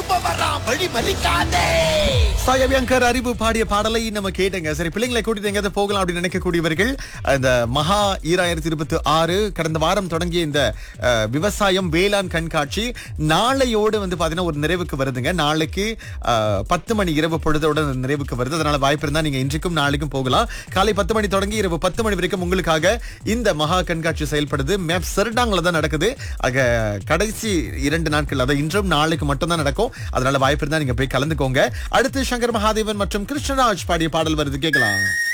திரும்ப வரான் வழி மறிக்காதே சாயவியங்கர் அறிவு பாடிய பாடலை நம்ம கேட்டங்க சரி பிள்ளைங்களை கூட்டிட்டு எங்கேயாவது போகலாம் அப்படின்னு நினைக்கக்கூடியவர்கள் இந்த மகா ஈராயிரத்தி இருபத்தி ஆறு கடந்த வாரம் தொடங்கிய இந்த அஹ், விவசாயம் வேளாண் கண்காட்சி நாளையோடு வந்து பாத்தீங்கன்னா ஒரு நிறைவுக்கு வருதுங்க நாளைக்கு அஹ், பத்து மணி இரவு பொழுதோட நிறைவுக்கு வருது அதனால வாய்ப்பு இருந்தா நீங்க இன்றைக்கும் நாளைக்கும் போகலாம் காலை பத்து மணி தொடங்கி இரவு பத்து மணி வரைக்கும் உங்களுக்காக இந்த மகா கண்காட்சி செயல்படுது மேப் செர்டாங்ல தான் நடக்குது ஆக கடைசி இரண்டு நாட்கள் அதாவது இன்றும் நாளைக்கு மட்டும் தான் நடக்கும் அதனால வாய்ப்பு இருந்தா நீங்க போய் கலந்துக்கோங்க அடுத்து சங்கர் மகாதேவன் மற்றும் கிருஷ்ணராஜ் பாடிய பாடல் வருது கேட்கலாம்